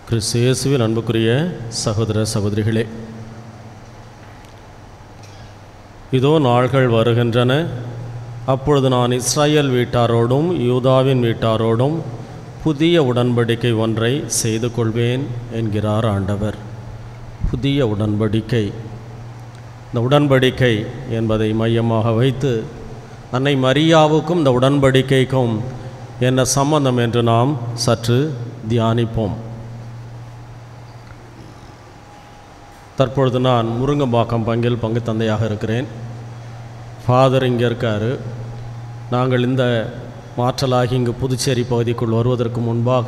கிறிஸ்து இயேசுவில் அன்புக்குரிய சகோதர சகோதரிகளே இதோ நாள்கள் வருகின்றன அப்பொழுது நான் இஸ்ராயேல் வீட்டாரோடும் யூதாவின் வீட்டாரோடும் புதிய உடன்படிக்கை ஒன்றை செய்து கொள்வேன் என்கிறார் ஆண்டவர் புதிய உடன்படிக்கை இந்த உடன்படிக்கை என்பதை மையமாக வைத்து அன்னை மரியாவுக்கும் இந்த உடன்படிக்கைக்கும் என்ன சம்பந்தம் என்று நாம் சற்று தியானிப்போம் தற்பொழுது நான் முருங்கம்பாக்கம் பங்கில் பங்கு தந்தையாக இருக்கிறேன் ஃபாதர் இங்கே இருக்கார் நாங்கள் இந்த மாற்றலாகி இங்கு புதுச்சேரி பகுதிக்குள் வருவதற்கு முன்பாக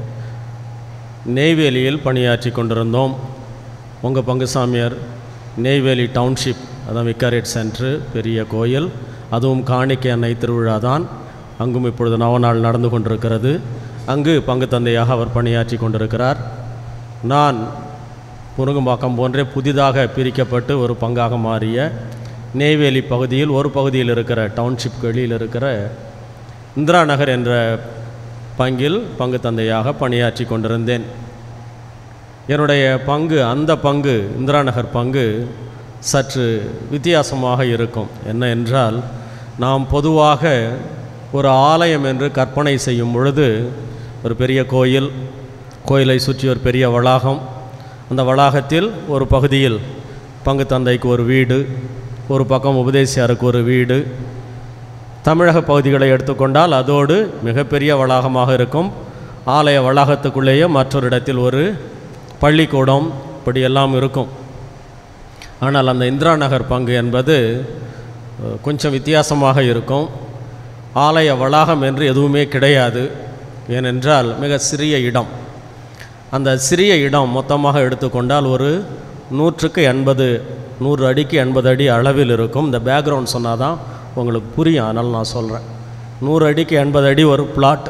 நெய்வேலியில் பணியாற்றி கொண்டிருந்தோம் உங்கள் பங்கு சாமியார் நெய்வேலி டவுன்ஷிப் அதான் விக்காரேட் சென்ட்ரு பெரிய கோயில் அதுவும் காணிக்கை அன்னை திருவிழா தான் அங்கும் இப்பொழுது நவநாள் நடந்து கொண்டிருக்கிறது அங்கு பங்கு தந்தையாக அவர் பணியாற்றி கொண்டிருக்கிறார் நான் முருங்கம்பாக்கம் போன்றே புதிதாக பிரிக்கப்பட்டு ஒரு பங்காக மாறிய நெய்வேலி பகுதியில் ஒரு பகுதியில் இருக்கிற டவுன்ஷிப் வெளியில் இருக்கிற இந்திரா நகர் என்ற பங்கில் பங்கு தந்தையாக பணியாற்றி கொண்டிருந்தேன் என்னுடைய பங்கு அந்த பங்கு இந்திரா நகர் பங்கு சற்று வித்தியாசமாக இருக்கும் என்ன என்றால் நாம் பொதுவாக ஒரு ஆலயம் என்று கற்பனை செய்யும் பொழுது ஒரு பெரிய கோயில் கோயிலை சுற்றி ஒரு பெரிய வளாகம் அந்த வளாகத்தில் ஒரு பகுதியில் பங்கு தந்தைக்கு ஒரு வீடு ஒரு பக்கம் உபதேசியாருக்கு ஒரு வீடு தமிழக பகுதிகளை எடுத்துக்கொண்டால் அதோடு மிகப்பெரிய வளாகமாக இருக்கும் ஆலய வளாகத்துக்குள்ளேயே மற்றொரு இடத்தில் ஒரு பள்ளிக்கூடம் இப்படி எல்லாம் இருக்கும் ஆனால் அந்த இந்திரா நகர் பங்கு என்பது அஹ், கொஞ்சம் வித்தியாசமாக இருக்கும் ஆலய வளாகம் என்று எதுவுமே கிடையாது ஏனென்றால் மிக சிறிய இடம் அந்த சிறிய இடம் மொத்தமாக எடுத்துக்கொண்டால் ஒரு நூற்றுக்கு எண்பது நூறு அடிக்கு எண்பது அடி அளவில் இருக்கும் இந்த பேக்ரவுண்ட் சொன்னால் தான் உங்களுக்கு புரியும் அதனால் நான் சொல்கிறேன் நூறு அடிக்கு எண்பது அடி ஒரு பிளாட்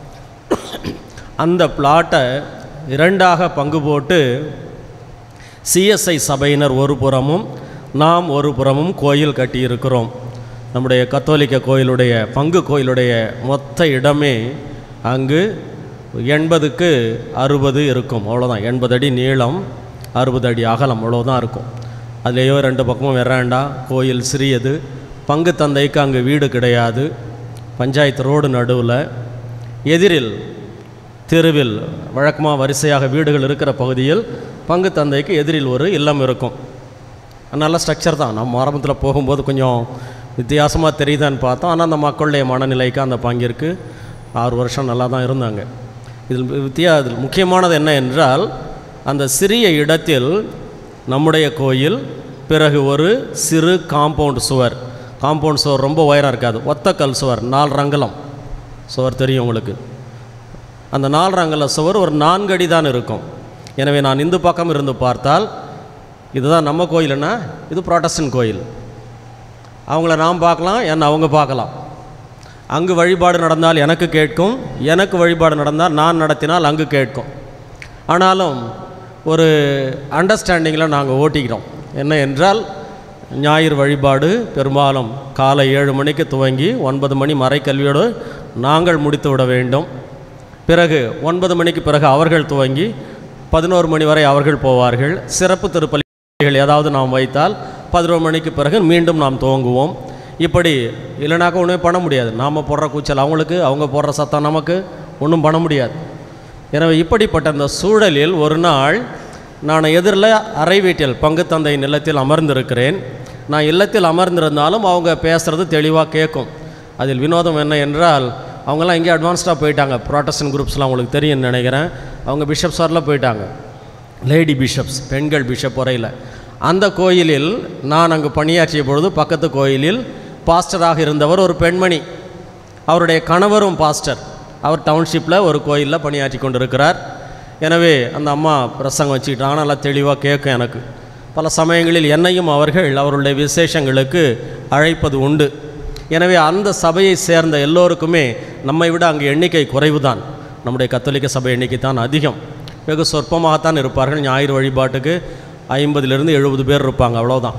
அந்த பிளாட்டை இரண்டாக பங்கு போட்டு சிஎஸ்ஐ சபையினர் ஒரு புறமும் நாம் ஒரு புறமும் கோயில் கட்டியிருக்கிறோம் நம்முடைய கத்தோலிக்க கோயிலுடைய பங்கு கோயிலுடைய மொத்த இடமே அங்கு எண்பதுக்கு அறுபது இருக்கும் அவ்வளோதான் எண்பது அடி நீளம் அறுபது அடி அகலம் அவ்வளோதான் இருக்கும் அதுலேயோ ரெண்டு பக்கமும் வெறாண்டா கோயில் சிறியது பங்கு தந்தைக்கு அங்கு வீடு கிடையாது பஞ்சாயத்து ரோடு நடுவில் எதிரில் தெருவில் வழக்கமாக வரிசையாக வீடுகள் இருக்கிற பகுதியில் பங்கு தந்தைக்கு எதிரில் ஒரு இல்லம் இருக்கும் நல்ல ஸ்ட்ரக்சர் தான் நம்ம ஆரம்பத்தில் போகும்போது கொஞ்சம் வித்தியாசமாக தெரியுதான்னு பார்த்தோம் ஆனால் அந்த மக்களுடைய மனநிலைக்கு அந்த பங்கிற்கு ஆறு வருஷம் நல்லா தான் இருந்தாங்க இதில் வித்தியா இதில் முக்கியமானது என்ன என்றால் அந்த சிறிய இடத்தில் நம்முடைய கோயில் பிறகு ஒரு சிறு காம்பவுண்ட் சுவர் காம்பவுண்ட் சுவர் ரொம்ப உயரம் இருக்காது ஒத்த கல் சுவர் நாலு ரங்கலம் சுவர் தெரியும் உங்களுக்கு அந்த நாலு ரங்கல சுவர் ஒரு நான்கு அடி தான் இருக்கும் எனவே நான் இந்த பக்கம் இருந்து பார்த்தால் இதுதான் நம்ம கோயிலுன்னா இது ப்ராட்டஸ்டன் கோயில் அவங்கள நாம் பார்க்கலாம் என்ன அவங்க பார்க்கலாம் அங்கு வழிபாடு நடந்தால் எனக்கு கேட்கும் எனக்கு வழிபாடு நடந்தால் நான் நடத்தினால் அங்கு கேட்கும் ஆனாலும் ஒரு அண்டர்ஸ்டாண்டிங்கில் நாங்கள் ஓட்டிக்கிறோம் என்ன என்றால் ஞாயிறு வழிபாடு பெரும்பாலும் காலை ஏழு மணிக்கு துவங்கி ஒன்பது மணி மறைக்கல்வியோடு நாங்கள் முடித்து விட வேண்டும் பிறகு ஒன்பது மணிக்கு பிறகு அவர்கள் துவங்கி பதினோரு மணி வரை அவர்கள் போவார்கள் சிறப்பு திருப்பலிகள் ஏதாவது நாம் வைத்தால் பதினோரு மணிக்கு பிறகு மீண்டும் நாம் துவங்குவோம் இப்படி இல்லைனாக்கா ஒன்றுமே பண்ண முடியாது நாம் போடுற கூச்சல் அவங்களுக்கு அவங்க போடுற சத்தம் நமக்கு ஒன்றும் பண்ண முடியாது எனவே இப்படிப்பட்ட இந்த சூழலில் ஒரு நாள் நான் எதிரில் அறை வீட்டில் பங்கு தந்தை நிலத்தில் அமர்ந்திருக்கிறேன் நான் இல்லத்தில் அமர்ந்திருந்தாலும் அவங்க பேசுகிறது தெளிவாக கேட்கும் அதில் வினோதம் என்ன என்றால் அவங்கெல்லாம் இங்கே அட்வான்ஸ்டாக போயிட்டாங்க ப்ராட்டஸ்டன் குரூப்ஸ்லாம் உங்களுக்கு தெரியும்னு நினைக்கிறேன் அவங்க பிஷப்ஸ் வரலாம் போயிட்டாங்க லேடி பிஷப்ஸ் பெண்கள் பிஷப் வரையில் அந்த கோயிலில் நான் அங்கு பணியாற்றிய பொழுது பக்கத்து கோயிலில் பாஸ்டராக இருந்தவர் ஒரு பெண்மணி அவருடைய கணவரும் பாஸ்டர் அவர் டவுன்ஷிப்பில் ஒரு கோயிலில் பணியாற்றி கொண்டிருக்கிறார் எனவே அந்த அம்மா பிரசங்கம் வச்சுக்கிட்டாங்க நல்லா தெளிவாக கேட்கும் எனக்கு பல சமயங்களில் என்னையும் அவர்கள் அவருடைய விசேஷங்களுக்கு அழைப்பது உண்டு எனவே அந்த சபையை சேர்ந்த எல்லோருக்குமே நம்மை விட அங்கு எண்ணிக்கை குறைவுதான் நம்முடைய கத்தோலிக்க சபை எண்ணிக்கை தான் அதிகம் வெகு சொற்பமாகத்தான் இருப்பார்கள் ஞாயிறு வழிபாட்டுக்கு ஐம்பதிலிருந்து எழுபது பேர் இருப்பாங்க அவ்வளோதான்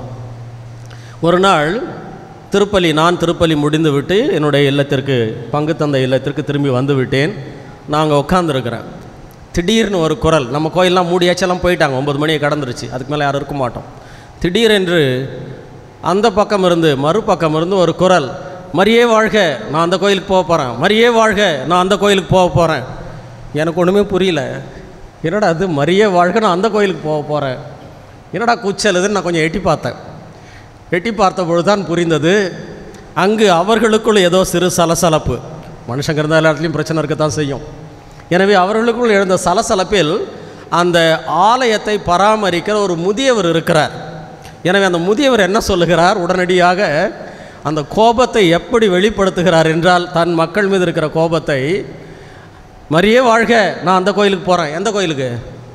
ஒரு நாள் திருப்பலி நான் திருப்பலி முடிந்துவிட்டு என்னுடைய இல்லத்திற்கு பங்கு தந்த இல்லத்திற்கு திரும்பி வந்து விட்டேன் நாங்கள் உட்காந்துருக்கிறேன் திடீர்னு ஒரு குரல் நம்ம கோயிலெலாம் மூடியாச்செல்லாம் போயிட்டாங்க ஒம்பது மணியை கடந்துருச்சு அதுக்கு மேலே யாரும் இருக்க மாட்டோம் திடீரென்று அந்த பக்கம் இருந்து மறுபக்கம் இருந்து ஒரு குரல் மரியே வாழ்க நான் அந்த கோயிலுக்கு போக போகிறேன் மரியே வாழ்க நான் அந்த கோயிலுக்கு போக போகிறேன் எனக்கு ஒன்றுமே புரியல என்னடா அது மரியே வாழ்க நான் அந்த கோயிலுக்கு போக போகிறேன் என்னடா கூச்சலுதுன்னு நான் கொஞ்சம் எட்டி பார்த்தேன் எட்டி பார்த்த பொழுது தான் புரிந்தது அங்கு அவர்களுக்குள் ஏதோ சிறு சலசலப்பு மனுஷங்க இருந்தால் எல்லா இடத்துலையும் பிரச்சனை இருக்கத்தான் செய்யும் எனவே அவர்களுக்குள் எழுந்த சலசலப்பில் அந்த ஆலயத்தை பராமரிக்கிற ஒரு முதியவர் இருக்கிறார் எனவே அந்த முதியவர் என்ன சொல்லுகிறார் உடனடியாக அந்த கோபத்தை எப்படி வெளிப்படுத்துகிறார் என்றால் தன் மக்கள் மீது இருக்கிற கோபத்தை மரியே வாழ்க நான் அந்த கோயிலுக்கு போகிறேன் எந்த கோயிலுக்கு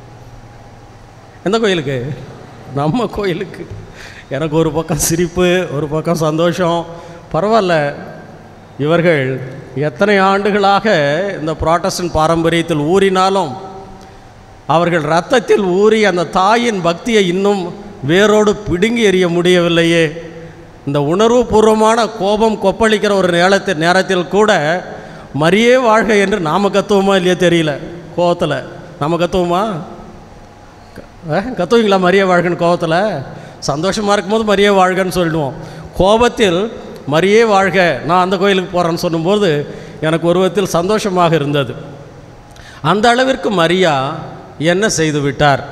எந்த கோயிலுக்கு நம்ம கோயிலுக்கு எனக்கு ஒரு பக்கம் சிரிப்பு ஒரு பக்கம் சந்தோஷம் பரவாயில்ல இவர்கள் எத்தனை ஆண்டுகளாக இந்த புராட்டஸ்டன் பாரம்பரியத்தில் ஊறினாலும் அவர்கள் ரத்தத்தில் ஊறி அந்த தாயின் பக்தியை இன்னும் வேரோடு பிடுங்கி எறிய முடியவில்லையே இந்த உணர்வுபூர்வமான கோபம் கொப்பளிக்கிற ஒரு நேரத்தில் நேரத்தில் கூட மரியே வாழ்க என்று நாம கத்துவோமா இல்லையா தெரியல கோவத்தில் நம்ம கத்துவோமா அஹ், கத்துவீங்களா மரிய வாழ்கன்னு கோபத்தில் சந்தோஷமாக இருக்கும்போது மரிய வாழ்கன்னு சொல்லிடுவோம் கோபத்தில் மரியே வாழ்க நான் அந்த கோயிலுக்கு போகிறேன்னு சொல்லும்போது எனக்கு ஒரு விதத்தில் சந்தோஷமாக இருந்தது அந்த அளவிற்கு மரியா என்ன செய்து விட்டார்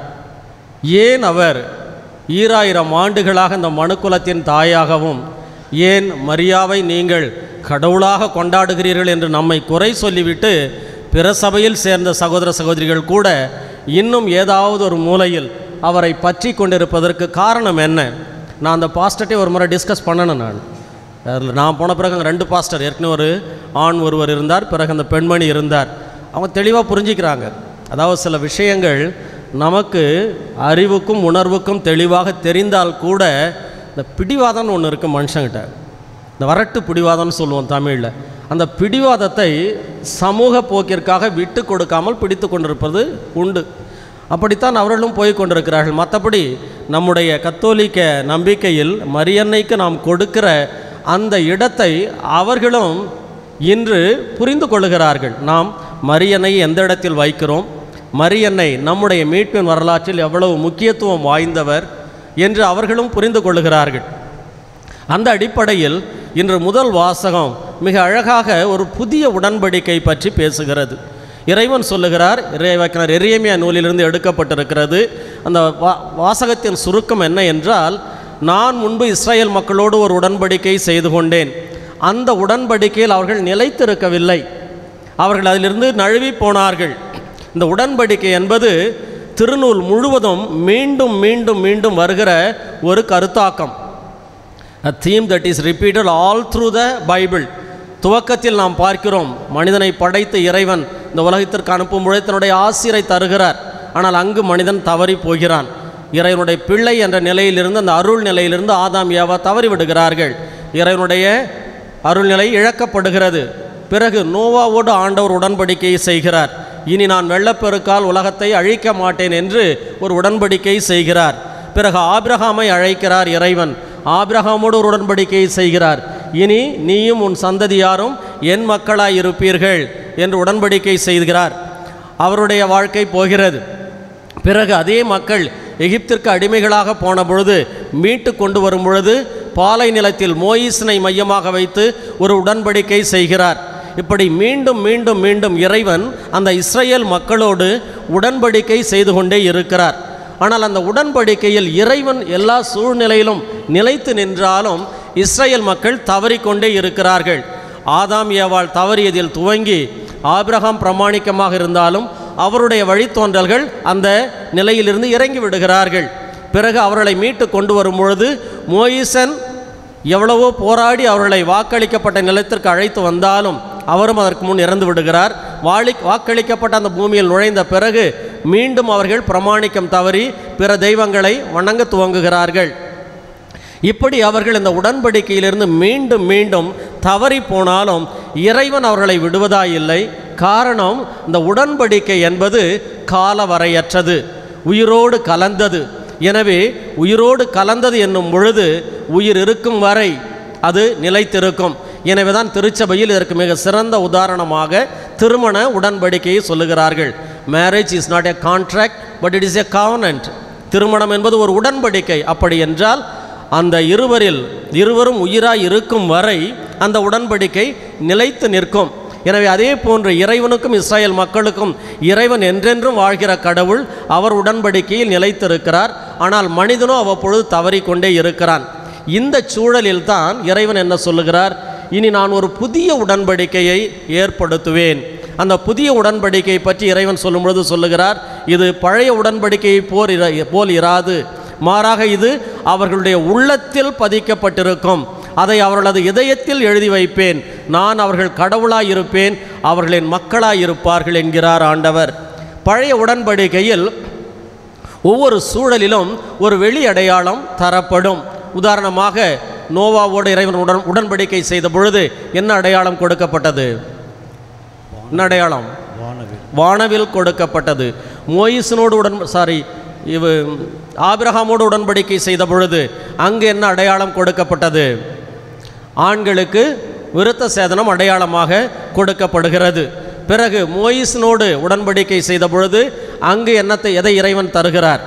ஏன் அவர் ஈராயிரம் ஆண்டுகளாக இந்த மனுக்குலத்தின் தாயாகவும் ஏன் மரியாவை நீங்கள் கடவுளாக கொண்டாடுகிறீர்கள் என்று நம்மை குறை சொல்லிவிட்டு பிற சபையில் சேர்ந்த சகோதர சகோதரிகள் கூட இன்னும் ஏதாவது ஒரு மூலையில் அவரை பற்றி கொண்டிருப்பதற்கு காரணம் என்ன நான் அந்த பாஸ்டர்ட்டே ஒரு முறை டிஸ்கஸ் பண்ணணும் நான் அதில் நான் போன பிறகு அங்கே ரெண்டு பாஸ்டர் ஏற்கனவே ஒரு ஆண் ஒருவர் இருந்தார் பிறகு அந்த பெண்மணி இருந்தார் அவங்க தெளிவாக புரிஞ்சுக்கிறாங்க அதாவது சில விஷயங்கள் நமக்கு அறிவுக்கும் உணர்வுக்கும் தெளிவாக தெரிந்தால் கூட இந்த பிடிவாதம்னு ஒன்று இருக்குது மனுஷங்கிட்ட இந்த வரட்டு பிடிவாதம்னு சொல்லுவோம் தமிழில் அந்த பிடிவாதத்தை சமூக போக்கிற்காக விட்டு கொடுக்காமல் பிடித்து கொண்டிருப்பது உண்டு அப்படித்தான் அவர்களும் போய் கொண்டிருக்கிறார்கள் மற்றபடி நம்முடைய கத்தோலிக்க நம்பிக்கையில் மரியன்னைக்கு நாம் கொடுக்கிற அந்த இடத்தை அவர்களும் இன்று புரிந்து கொள்ளுகிறார்கள் நாம் மரியன்னை எந்த இடத்தில் வைக்கிறோம் மரியன்னை நம்முடைய மீட்பின் வரலாற்றில் எவ்வளவு முக்கியத்துவம் வாய்ந்தவர் என்று அவர்களும் புரிந்து கொள்ளுகிறார்கள் அந்த அடிப்படையில் இன்று முதல் வாசகம் மிக அழகாக ஒரு புதிய உடன்படிக்கை பற்றி பேசுகிறது இறைவன் சொல்லுகிறார் இறைவாக்கினர் எரியமியா நூலிலிருந்து எடுக்கப்பட்டிருக்கிறது அந்த வா வாசகத்தின் சுருக்கம் என்ன என்றால் நான் முன்பு இஸ்ரேல் மக்களோடு ஒரு உடன்படிக்கை செய்து கொண்டேன் அந்த உடன்படிக்கையில் அவர்கள் நிலைத்திருக்கவில்லை அவர்கள் அதிலிருந்து நழுவி போனார்கள் இந்த உடன்படிக்கை என்பது திருநூல் முழுவதும் மீண்டும் மீண்டும் மீண்டும் வருகிற ஒரு கருத்தாக்கம் a theme that is repeated all through the Bible துவக்கத்தில் நாம் பார்க்கிறோம் மனிதனை படைத்த இறைவன் இந்த உலகத்திற்கு அனுப்பும் பொழுது தன்னுடைய ஆசிரை தருகிறார் ஆனால் அங்கு மனிதன் தவறி போகிறான் இறைவனுடைய பிள்ளை என்ற நிலையிலிருந்து அந்த அருள் நிலையிலிருந்து ஆதாம் ஏவா தவறி விடுகிறார்கள் இறைவனுடைய அருள்நிலை இழக்கப்படுகிறது பிறகு நோவாவோடு ஆண்டவர் உடன்படிக்கையை செய்கிறார் இனி நான் வெள்ளப்பெருக்கால் உலகத்தை அழிக்க மாட்டேன் என்று ஒரு உடன்படிக்கை செய்கிறார் பிறகு ஆபிரகாமை அழைக்கிறார் இறைவன் ஆபிரகாமோடு ஒரு உடன்படிக்கையை செய்கிறார் இனி நீயும் உன் சந்ததியாரும் என் மக்களாய் இருப்பீர்கள் என்று உடன்படிக்கை செய்கிறார் அவருடைய வாழ்க்கை போகிறது பிறகு அதே மக்கள் எகிப்திற்கு அடிமைகளாக போன பொழுது மீட்டு கொண்டு வரும் பொழுது பாலை நிலத்தில் மோயிசனை மையமாக வைத்து ஒரு உடன்படிக்கை செய்கிறார் இப்படி மீண்டும் மீண்டும் மீண்டும் இறைவன் அந்த இஸ்ரேல் மக்களோடு உடன்படிக்கை செய்து கொண்டே இருக்கிறார் ஆனால் அந்த உடன்படிக்கையில் இறைவன் எல்லா சூழ்நிலையிலும் நிலைத்து நின்றாலும் இஸ்ரேல் மக்கள் தவறிக்கொண்டே இருக்கிறார்கள் ஆதாம் ஏவாள் தவறியதில் துவங்கி ஆபிரகாம் பிரமாணிக்கமாக இருந்தாலும் அவருடைய வழித்தோன்றல்கள் அந்த நிலையிலிருந்து இறங்கி விடுகிறார்கள் பிறகு அவர்களை மீட்டு கொண்டு வரும் பொழுது மோயிசன் எவ்வளவோ போராடி அவர்களை வாக்களிக்கப்பட்ட நிலத்திற்கு அழைத்து வந்தாலும் அவரும் அதற்கு முன் இறந்து விடுகிறார் வாழி வாக்களிக்கப்பட்ட அந்த பூமியில் நுழைந்த பிறகு மீண்டும் அவர்கள் பிரமாணிக்கம் தவறி பிற தெய்வங்களை வணங்க துவங்குகிறார்கள் இப்படி அவர்கள் இந்த உடன்படிக்கையிலிருந்து மீண்டும் மீண்டும் தவறி போனாலும் இறைவன் அவர்களை விடுவதாயில்லை காரணம் இந்த உடன்படிக்கை என்பது காலவரையற்றது உயிரோடு கலந்தது எனவே உயிரோடு கலந்தது என்னும் பொழுது உயிர் இருக்கும் வரை அது நிலைத்திருக்கும் எனவே தான் திருச்சபையில் இதற்கு மிக சிறந்த உதாரணமாக திருமண உடன்படிக்கையை சொல்லுகிறார்கள் marriage is not a contract but it is a covenant திருமணம் என்பது ஒரு உடன்படிக்கை அப்படி என்றால் அந்த இருவரில் இருவரும் உயிராய் இருக்கும் வரை அந்த உடன்படிக்கை நிலைத்து நிற்கும் எனவே அதே போன்று இறைவனுக்கும் இஸ்ராயேல் மக்களுக்கும் இறைவன் என்றென்றும் வாழ்கிற கடவுள் அவர் உடன்படிக்கையில் நிலைத்திருக்கிறார் ஆனால் மனிதனோ அவ்வப்பொழுது தவறிக்கொண்டே இருக்கிறான் இந்த சூழலில் தான் இறைவன் என்ன சொல்லுகிறார் இனி நான் ஒரு புதிய உடன்படிக்கையை ஏற்படுத்துவேன் அந்த புதிய உடன்படிக்கை பற்றி இறைவன் சொல்லும்பொழுது சொல்லுகிறார் இது பழைய உடன்படிக்கையை போர் இர போல் இராது மாறாக இது அவர்களுடைய உள்ளத்தில் பதிக்கப்பட்டிருக்கும் அதை அவர்களது இதயத்தில் எழுதி வைப்பேன் நான் அவர்கள் கடவுளாய் இருப்பேன் அவர்களின் மக்களாய் இருப்பார்கள் என்கிறார் ஆண்டவர் பழைய உடன்படிக்கையில் ஒவ்வொரு சூழலிலும் ஒரு வெளி அடையாளம் தரப்படும் உதாரணமாக நோவாவோடு இறைவன் உடன் உடன்படிக்கை செய்த பொழுது என்ன அடையாளம் கொடுக்கப்பட்டது என்ன அடையாளம் வானவில் வானவில் கொடுக்கப்பட்டது மோயிசனோடு உடன் சாரி இவ ஆபிரகாமோடு உடன்படிக்கை செய்த பொழுது அங்கு என்ன அடையாளம் கொடுக்கப்பட்டது ஆண்களுக்கு விருத்த சேதனம் அடையாளமாக கொடுக்கப்படுகிறது பிறகு மோயிசனோடு உடன்படிக்கை செய்த பொழுது அங்கு என்னத்தை எதை இறைவன் தருகிறார்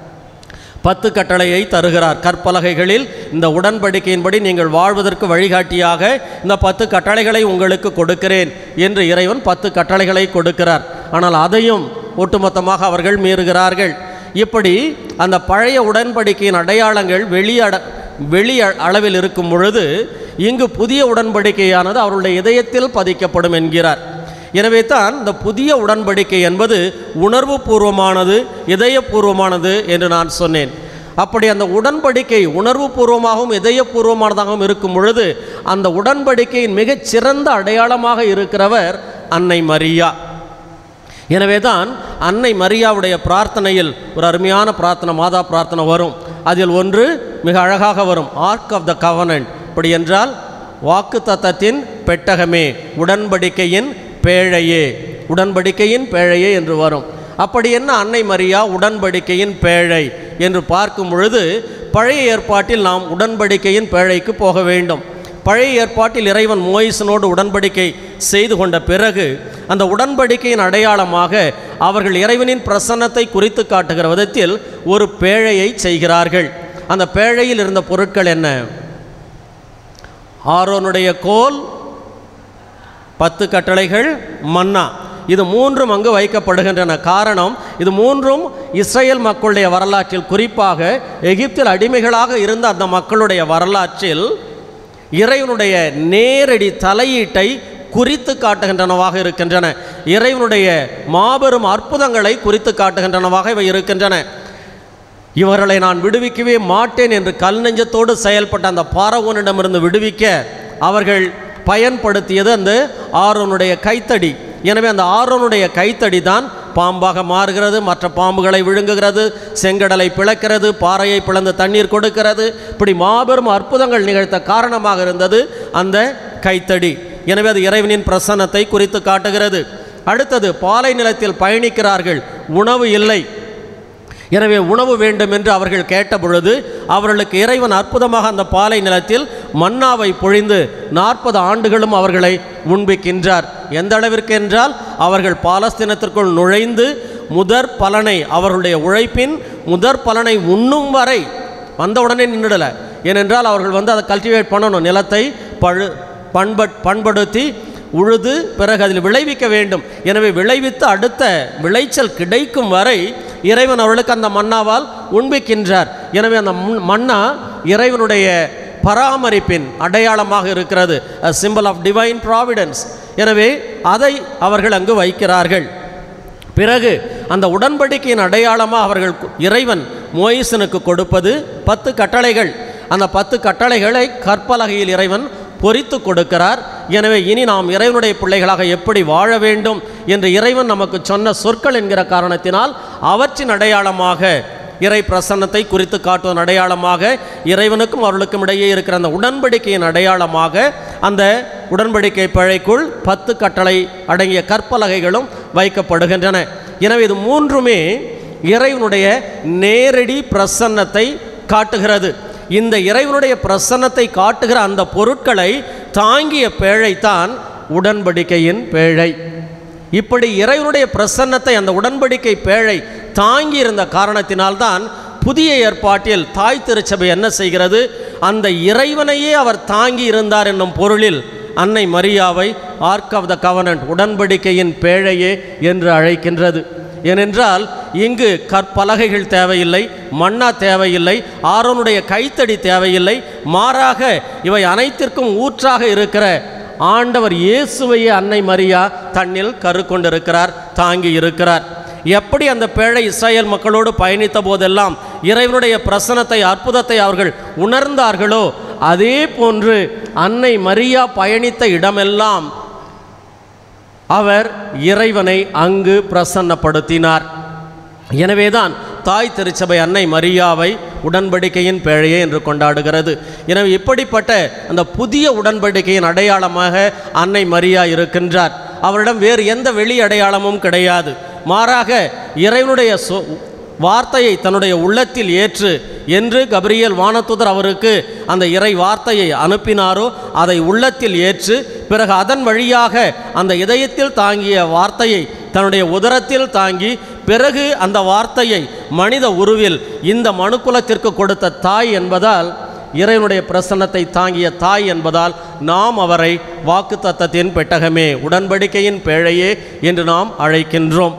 பத்து கட்டளையை தருகிறார் கற்பலகைகளில் இந்த உடன்படிக்கையின்படி நீங்கள் வாழ்வதற்கு வழிகாட்டியாக இந்த பத்து கட்டளைகளை உங்களுக்கு கொடுக்கிறேன் என்று இறைவன் பத்து கட்டளைகளை கொடுக்கிறார் ஆனால் அதையும் ஒட்டுமொத்தமாக அவர்கள் மீறுகிறார்கள் இப்படி அந்த பழைய உடன்படிக்கையின் அடையாளங்கள் வெளி அட வெளி அ- அளவில் இருக்கும் பொழுது இங்கு புதிய உடன்படிக்கையானது அவருடைய இதயத்தில் பதிக்கப்படும் என்கிறார் எனவே தான் இந்த புதிய உடன்படிக்கை என்பது உணர்வு பூர்வமானது இதயபூர்வமானது என்று நான் சொன்னேன் அப்படி அந்த உடன்படிக்கை உணர்வு பூர்வமாகவும் இதயபூர்வமானதாகவும் இருக்கும் பொழுது அந்த உடன்படிக்கையின் மிகச் சிறந்த அடையாளமாக இருக்கிறவர் அன்னை மரியா எனவே தான் அன்னை மரியாவுடைய பிரார்த்தனையில் ஒரு அருமையான பிரார்த்தனை மாதா பிரார்த்தனை வரும் அதில் ஒன்று மிக அழகாக வரும் ஆர்க் ஆஃப் த கவனன்ட் இப்படி என்றால் வாக்கு தத்தத்தின் பெட்டகமே உடன்படிக்கையின் பேழையே உடன்படிக்கையின் பேழையே என்று வரும் அப்படி என்ன அன்னை மரியா உடன்படிக்கையின் பேழை என்று பார்க்கும் பொழுது பழைய ஏற்பாட்டில் நாம் உடன்படிக்கையின் பேழைக்கு போக வேண்டும் பழைய ஏற்பாட்டில் இறைவன் மோயிசனோடு உடன்படிக்கை செய்து கொண்ட பிறகு அந்த உடன்படிக்கையின் அடையாளமாக அவர்கள் இறைவனின் பிரசன்னத்தை குறித்து காட்டுகிற விதத்தில் ஒரு பேழையை செய்கிறார்கள் அந்த பேழையில் இருந்த பொருட்கள் என்ன ஆரோனுடைய கோல் பத்து கட்டளைகள் மன்னா இது மூன்றும் அங்கு வைக்கப்படுகின்றன காரணம் இது மூன்றும் இஸ்ரேல் மக்களுடைய வரலாற்றில் குறிப்பாக எகிப்தில் அடிமைகளாக இருந்த அந்த மக்களுடைய வரலாற்றில் இறைவனுடைய நேரடி தலையீட்டை குறித்து காட்டுகின்றனவாக இருக்கின்றன இறைவனுடைய மாபெரும் அற்புதங்களை குறித்து காட்டுகின்றனவாக இவை இருக்கின்றன இவர்களை நான் விடுவிக்கவே மாட்டேன் என்று கல் நெஞ்சத்தோடு செயல்பட்ட அந்த பாரவோனிடமிருந்து விடுவிக்க அவர்கள் பயன்படுத்தியது அந்த ஆரோனுடைய கைத்தடி எனவே அந்த ஆரோனுடைய கைத்தடி தான் பாம்பாக மாறுகிறது மற்ற பாம்புகளை விழுங்குகிறது செங்கடலை பிளக்கிறது பாறையை பிளந்து தண்ணீர் கொடுக்கிறது இப்படி மாபெரும் அற்புதங்கள் நிகழ்த்த காரணமாக இருந்தது அந்த கைத்தடி எனவே அது இறைவனின் பிரசன்னத்தை குறித்து காட்டுகிறது அடுத்தது பாலை நிலத்தில் பயணிக்கிறார்கள் உணவு இல்லை எனவே உணவு வேண்டும் என்று அவர்கள் கேட்டபொழுது அவர்களுக்கு இறைவன் அற்புதமாக அந்த பாலை நிலத்தில் மன்னாவை பொழிந்து நாற்பது ஆண்டுகளும் அவர்களை உண்பிக்கின்றார் எந்த அளவிற்கு என்றால் அவர்கள் பாலஸ்தீனத்திற்குள் நுழைந்து முதற் பலனை அவர்களுடைய உழைப்பின் முதற் பலனை உண்ணும் வரை வந்தவுடனே நின்றுடலை ஏனென்றால் அவர்கள் வந்து அதை கல்டிவேட் பண்ணணும் நிலத்தை பழு பண்பட் பண்படுத்தி உழுது பிறகு அதில் விளைவிக்க வேண்டும் எனவே விளைவித்து அடுத்த விளைச்சல் கிடைக்கும் வரை இறைவன் அவர்களுக்கு அந்த மன்னாவால் உண்பிக்கின்றார் எனவே அந்த முன்- மன்னா இறைவனுடைய பராமரிப்பின் அடையாளமாக இருக்கிறது சிம்பிள் ஆஃப் டிவைன் ப்ராவிடன்ஸ் எனவே அதை அவர்கள் அங்கு வைக்கிறார்கள் பிறகு அந்த உடன்படிக்கையின் அடையாளமாக அவர்கள் கு- இறைவன் மோயிசனுக்கு கொடுப்பது பத்து கட்டளைகள் அந்த பத்து கட்டளைகளை கற்பலகையில் இறைவன் பொறித்து கொடுக்கிறார் எனவே இனி நாம் இறைவனுடைய பிள்ளைகளாக எப்படி வாழ வேண்டும் என்று இறைவன் நமக்கு சொன்ன சொற்கள் என்கிற காரணத்தினால் அவற்றின் அடையாளமாக இறை பிரசன்னத்தை குறித்து காட்டுவதன் அடையாளமாக இறைவனுக்கும் அவர்களுக்கும் இடையே இருக்கிற அந்த உடன்படிக்கையின் அடையாளமாக அந்த உடன்படிக்கை பிழைக்குள் பத்து கட்டளை அடங்கிய கற்பலகைகளும் வைக்கப்படுகின்றன எனவே இது மூன்றுமே இறைவனுடைய நேரடி பிரசன்னத்தை காட்டுகிறது இந்த இறைவனுடைய பிரசன்னத்தை காட்டுகிற அந்த பொருட்களை தாங்கிய பேழைத்தான் உடன்படிக்கையின் பேழை இப்படி இறைவனுடைய பிரசன்னத்தை அந்த உடன்படிக்கை பேழை தாங்கி இருந்த காரணத்தினால்தான் புதிய ஏற்பாட்டில் தாய் திருச்சபை என்ன செய்கிறது அந்த இறைவனையே அவர் தாங்கி இருந்தார் என்னும் பொருளில் அன்னை மரியாவை ஆர்க் ஆஃப் த கவனன்ட் உடன்படிக்கையின் பேழையே என்று அழைக்கின்றது ஏனென்றால் இங்கு கற்பலகைகள் தேவையில்லை மண்ணா தேவையில்லை ஆரோனுடைய கைத்தடி தேவையில்லை மாறாக இவை அனைத்திற்கும் ஊற்றாக இருக்கிற ஆண்டவர் இயேசுவையே அன்னை மரியா தன்னில் கரு கொண்டிருக்கிறார் தாங்கி இருக்கிறார் எப்படி அந்த பேழை இஸ்ரேல் மக்களோடு பயணித்த போதெல்லாம் இறைவனுடைய பிரசனத்தை அற்புதத்தை அவர்கள் உணர்ந்தார்களோ அதே போன்று அன்னை மரியா பயணித்த இடமெல்லாம் அவர் இறைவனை அங்கு பிரசன்னப்படுத்தினார் எனவேதான் தாய் திருச்சபை அன்னை மரியாவை உடன்படிக்கையின் பேழையே என்று கொண்டாடுகிறது எனவே இப்படிப்பட்ட அந்த புதிய உடன்படிக்கையின் அடையாளமாக அன்னை மரியா இருக்கின்றார் அவரிடம் வேறு எந்த வெளி அடையாளமும் கிடையாது மாறாக இறைவனுடைய சொ வார்த்தையை தன்னுடைய உள்ளத்தில் ஏற்று என்று கபிரியல் வானத்துதர் அவருக்கு அந்த இறை வார்த்தையை அனுப்பினாரோ அதை உள்ளத்தில் ஏற்று பிறகு அதன் வழியாக அந்த இதயத்தில் தாங்கிய வார்த்தையை தன்னுடைய உதரத்தில் தாங்கி பிறகு அந்த வார்த்தையை மனித உருவில் இந்த மனுக்குலத்திற்கு கொடுத்த தாய் என்பதால் இறைவனுடைய பிரசன்னத்தை தாங்கிய தாய் என்பதால் நாம் அவரை வாக்குத்தத்தத்தின் பெட்டகமே உடன்படிக்கையின் பேழையே என்று நாம் அழைக்கின்றோம்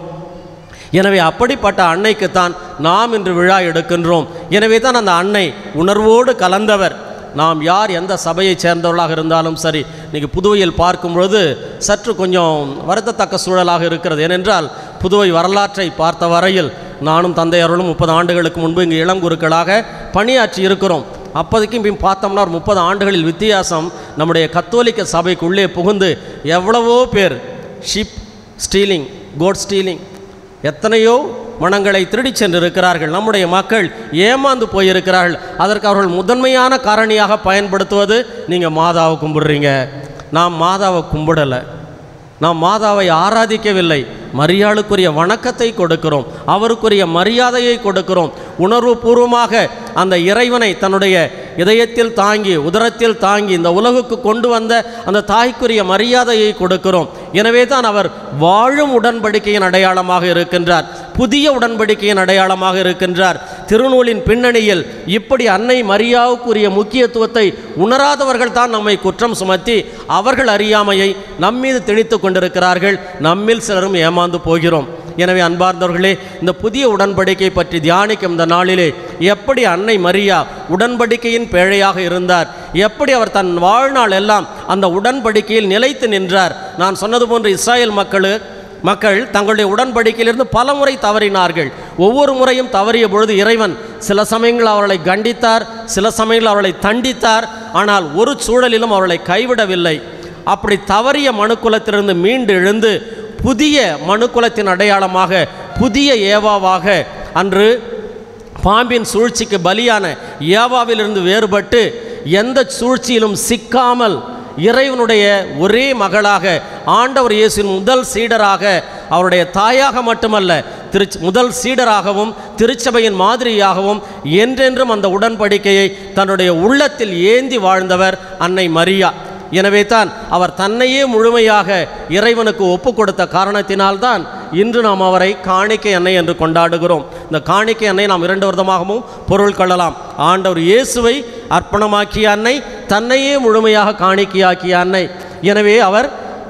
எனவே அப்படிப்பட்ட அன்னைக்குத்தான் நாம் இன்று விழா எடுக்கின்றோம் எனவே தான் அந்த அன்னை உணர்வோடு கலந்தவர் நாம் யார் எந்த சபையைச் சேர்ந்தவர்களாக இருந்தாலும் சரி இன்றைக்கி புதுவையில் பார்க்கும் பொழுது சற்று கொஞ்சம் வருத்தத்தக்க சூழலாக இருக்கிறது ஏனென்றால் புதுவை வரலாற்றை பார்த்த வரையில் நானும் தந்தையர்களும் முப்பது ஆண்டுகளுக்கு முன்பு இங்கு இளம் குருக்களாக பணியாற்றி இருக்கிறோம் அப்போதைக்கும் இப்போ பார்த்தோம்னா ஒரு முப்பது ஆண்டுகளில் வித்தியாசம் நம்முடைய கத்தோலிக்க சபைக்குள்ளே புகுந்து எவ்வளவோ பேர் ஷிப் ஸ்டீலிங் கோட் ஸ்டீலிங் எத்தனையோ மனங்களை திருடிச் சென்றிருக்கிறார்கள் நம்முடைய மக்கள் ஏமாந்து போயிருக்கிறார்கள் அதற்கு அவர்கள் முதன்மையான காரணியாக பயன்படுத்துவது நீங்கள் மாதாவை கும்பிடுறீங்க நாம் மாதாவை கும்பிடலை நாம் மாதாவை ஆராதிக்கவில்லை மரியாளுக்குரிய வணக்கத்தை கொடுக்கிறோம் அவருக்குரிய மரியாதையை கொடுக்கிறோம் உணர்வுபூர்வமாக அந்த இறைவனை தன்னுடைய இதயத்தில் தாங்கி உதரத்தில் தாங்கி இந்த உலகுக்கு கொண்டு வந்த அந்த தாய்க்குரிய மரியாதையை கொடுக்கிறோம் எனவே தான் அவர் வாழும் உடன்படிக்கையின் அடையாளமாக இருக்கின்றார் புதிய உடன்படிக்கையின் அடையாளமாக இருக்கின்றார் திருநூலின் பின்னணியில் இப்படி அன்னை மரியாவுக்குரிய முக்கியத்துவத்தை உணராதவர்கள் தான் நம்மை குற்றம் சுமத்தி அவர்கள் அறியாமையை நம்மீது திணித்து கொண்டிருக்கிறார்கள் நம்மில் சிலரும் ஏமாந்து போகிறோம் எனவே அன்பார்ந்தவர்களே இந்த புதிய உடன்படிக்கை பற்றி தியானிக்கும் இந்த நாளிலே எப்படி அன்னை மரியா உடன்படிக்கையின் பேழையாக இருந்தார் எப்படி அவர் தன் வாழ்நாள் எல்லாம் அந்த உடன்படிக்கையில் நிலைத்து நின்றார் நான் சொன்னது போன்று இஸ்ராயல் மக்கள் மக்கள் தங்களுடைய உடன்படிக்கையிலிருந்து பல முறை தவறினார்கள் ஒவ்வொரு முறையும் தவறிய பொழுது இறைவன் சில சமயங்கள் அவர்களை கண்டித்தார் சில சமயங்கள் அவர்களை தண்டித்தார் ஆனால் ஒரு சூழலிலும் அவர்களை கைவிடவில்லை அப்படி தவறிய மனுக்குலத்திலிருந்து மீண்டு எழுந்து புதிய மனுக்குலத்தின் அடையாளமாக புதிய ஏவாவாக அன்று பாம்பின் சூழ்ச்சிக்கு பலியான ஏவாவிலிருந்து வேறுபட்டு எந்த சூழ்ச்சியிலும் சிக்காமல் இறைவனுடைய ஒரே மகளாக ஆண்டவர் இயேசுவின் முதல் சீடராக அவருடைய தாயாக மட்டுமல்ல திருச் முதல் சீடராகவும் திருச்சபையின் மாதிரியாகவும் என்றென்றும் அந்த உடன்படிக்கையை தன்னுடைய உள்ளத்தில் ஏந்தி வாழ்ந்தவர் அன்னை மரியா எனவே தான் அவர் தன்னையே முழுமையாக இறைவனுக்கு ஒப்பு கொடுத்த காரணத்தினால்தான் இன்று நாம் அவரை காணிக்கை அன்னை என்று கொண்டாடுகிறோம் இந்த காணிக்கை அன்னை நாம் இரண்டு விதமாகவும் பொருள் கொள்ளலாம் ஆண்டவர் இயேசுவை அர்ப்பணமாக்கிய அன்னை தன்னையே முழுமையாக காணிக்கையாக்கிய அன்னை எனவே அவர்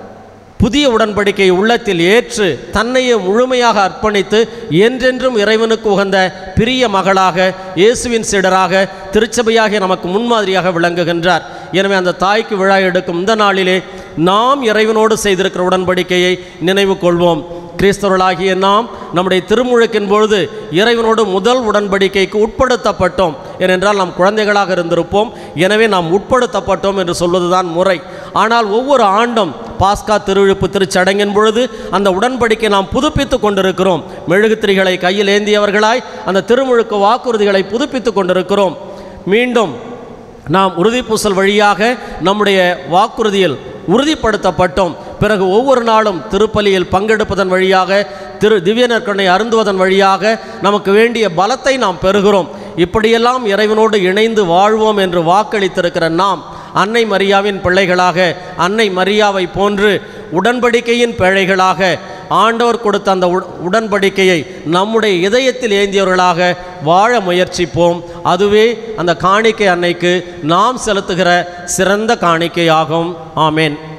புதிய உடன்படிக்கை உள்ளத்தில் ஏற்று தன்னையே முழுமையாக அர்ப்பணித்து என்றென்றும் இறைவனுக்கு உகந்த பிரிய மகளாக இயேசுவின் சீடராக திருச்சபையாகிய நமக்கு முன்மாதிரியாக விளங்குகின்றார் எனவே அந்த தாய்க்கு விழா எடுக்கும் இந்த நாளிலே நாம் இறைவனோடு செய்திருக்கிற உடன்படிக்கையை நினைவு கொள்வோம் கிறிஸ்தவர்களாகிய நாம் நம்முடைய திருமுழுக்கின் பொழுது இறைவனோடு முதல் உடன்படிக்கைக்கு உட்படுத்தப்பட்டோம் ஏனென்றால் நாம் குழந்தைகளாக இருந்திருப்போம் எனவே நாம் உட்படுத்தப்பட்டோம் என்று சொல்வதுதான் முறை ஆனால் ஒவ்வொரு ஆண்டும் பாஸ்கா திருவிழுப்பு திருச்சடங்கின் பொழுது அந்த உடன்படிக்கை நாம் புதுப்பித்து கொண்டிருக்கிறோம் மெழுகுத்திரிகளை கையில் ஏந்தியவர்களாய் அந்த திருமுழுக்கு வாக்குறுதிகளை புதுப்பித்து கொண்டிருக்கிறோம் மீண்டும் நாம் உறுதிப்பூசல் வழியாக நம்முடைய வாக்குறுதியில் உறுதிப்படுத்தப்பட்டோம் பிறகு ஒவ்வொரு நாளும் திருப்பலியில் பங்கெடுப்பதன் வழியாக திரு திவ்ய நற்கருணை அருந்துவதன் வழியாக நமக்கு வேண்டிய பலத்தை நாம் பெறுகிறோம் இப்படியெல்லாம் இறைவனோடு இணைந்து வாழ்வோம் என்று வாக்களித்திருக்கிற நாம் அன்னை மரியாவின் பிள்ளைகளாக அன்னை மரியாவை போன்று உடன்படிக்கையின் பிழைகளாக ஆண்டவர் கொடுத்த அந்த உட- உடன்படிக்கையை நம்முடைய இதயத்தில் ஏந்தியவர்களாக வாழ முயற்சிப்போம் அதுவே அந்த காணிக்கை அன்னைக்கு நாம் செலுத்துகிற சிறந்த காணிக்கையாகும் ஆமேன்